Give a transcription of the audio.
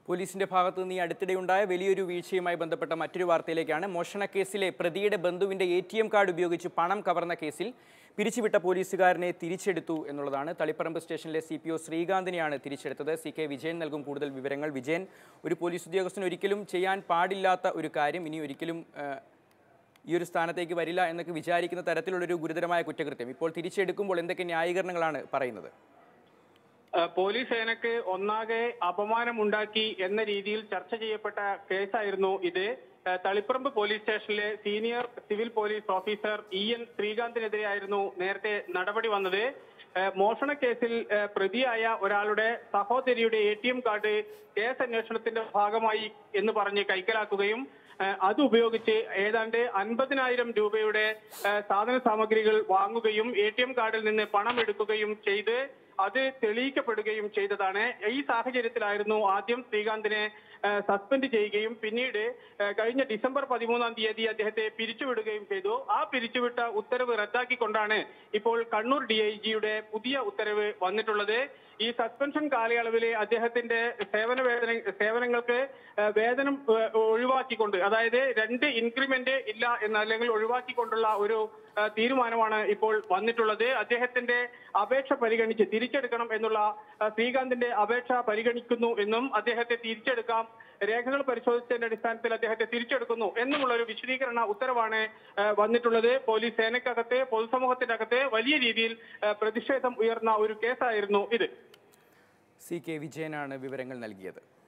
പോലീസിന്റെ ഭാഗത്തു നിന്ന് ഈ അടുത്തിടെയുണ്ടായ വലിയൊരു വീഴ്ചയുമായി ബന്ധപ്പെട്ട മറ്റൊരു വാർത്തയിലേക്കാണ് മോഷണക്കേസിലെ പ്രതിയുടെ ബന്ധുവിന്റെ എ ടി എം കാർഡ് ഉപയോഗിച്ച് പണം കവർന്ന കേസിൽ പിരിച്ചുവിട്ട പോലീസുകാരനെ തിരിച്ചെടുത്തു എന്നുള്ളതാണ് തളിപ്പറമ്പ് സ്റ്റേഷനിലെ സി പി ഒ ശ്രീകാന്തിനെയാണ് തിരിച്ചെടുത്തത് സി കെ വിജയൻ നൽകും കൂടുതൽ വിവരങ്ങൾ വിജയൻ ഒരു പോലീസ് ഉദ്യോഗസ്ഥൻ ഒരിക്കലും ചെയ്യാൻ പാടില്ലാത്ത ഒരു കാര്യം ഇനി ഒരിക്കലും ആ, ഈ ഒരു സ്ഥാനത്തേക്ക് വരില്ല എന്നൊക്കെ വിചാരിക്കുന്ന തരത്തിലുള്ളൊരു ഗുരുതരമായ കുറ്റകൃത്യം ഇപ്പോൾ തിരിച്ചെടുക്കുമ്പോൾ എന്തൊക്കെ ന്യായീകരണങ്ങളാണ് പറയുന്നത് ഏഹ് പോലീസ് സേനക്ക് ഒന്നാകെ അപമാനമുണ്ടാക്കി എന്ന രീതിയിൽ ചർച്ച ചെയ്യപ്പെട്ട കേസായിരുന്നു ഇത് ഏഹ് തളിപ്പറമ്പ് പോലീസ് സ്റ്റേഷനിലെ senior civil police officer E N ശ്രീകാന്തിനെതിരെയായിരുന്നു നേരത്തെ നടപടി വന്നത് ഏഹ് മോഷണ കേസിൽ ഏഹ് പ്രതിയായ ഒരാളുടെ സഹോദരിയുടെ A T M card case അന്വേഷണത്തിന്റെ ഭാഗമായി എന്ന് പറഞ്ഞ് കൈക്കലാക്കുകയും ഏഹ് അത് ഉപയോഗിച്ച് ഏതാണ്ട് അൻപതിനായിരം രൂപയുടെ ഏഹ് സാധന സാമഗ്രികൾ വാങ്ങുകയും എ ടി എം കാർഡിൽ നിന്ന് പണം എടുക്കുകയും ചെയ്ത് അത് തെളിയിക്കപ്പെടുകയും ചെയ്തതാണ് ഈ സാഹചര്യത്തിലായിരുന്നു ആദ്യം ശ്രീകാന്തിനെ ഏഹ് സസ്പെൻഡ് ചെയ്യുകയും പിന്നീട് ഏഹ് കഴിഞ്ഞ ഡിസംബർ പതിമൂന്നാം തീയതി അദ്ദേഹത്തെ പിരിച്ചുവിടുകയും ചെയ്തു ആ പിരിച്ചുവിട്ട ഉത്തരവ് റദ്ദാക്കിക്കൊണ്ടാണ് ഇപ്പോൾ കണ്ണൂർ ഡി ഐ ജിയുടെ പുതിയ ഉത്തരവ് വന്നിട്ടുള്ളത് ഈ സസ്പെൻഷൻ കാലയളവിലെ അദ്ദേഹത്തിന്റെ സേവന വേതന സേവനങ്ങൾക്ക് ഏഹ് വേതനം ഏഹ് ഒഴിവാക്കിക്കൊണ്ട് അതായത് രണ്ട് ഇൻക്രിമെന്റ് ഇല്ല എന്ന് അല്ലെങ്കിൽ ഒഴിവാക്കിക്കൊണ്ടുള്ള ഒരു ഏഹ് തീരുമാനമാണ് ഇപ്പോൾ വന്നിട്ടുള്ളത് അദ്ദേഹത്തിന്റെ അപേക്ഷ പരിഗണിച്ച് തിരിച്ചെടുക്കണം എന്നുള്ള ഏഹ് ശ്രീകാന്തിന്റെ അപേക്ഷ പരിഗണിക്കുന്നു എന്നും അദ്ദേഹത്തെ തിരിച്ചെടുക്കാം രേഖകൾ പരിശോധിച്ചതിന്റെ അടിസ്ഥാനത്തിൽ അദ്ദേഹത്തെ തിരിച്ചെടുക്കുന്നു എന്നുമുള്ള ഒരു വിശദീകരണ ഉത്തരവാണ് ഏഹ് വന്നിട്ടുള്ളത് പോലീസ് സേനക്കകത്ത് പൊതുസമൂഹത്തിന്റെ അകത്ത് വലിയ രീതിയിൽ ഏഹ് പ്രതിഷേധം ഉയർന്ന ഒരു കേസായിരുന്നു ഇത് സി കെ വിജയനാണ് വിവരങ്ങൾ നൽകിയത്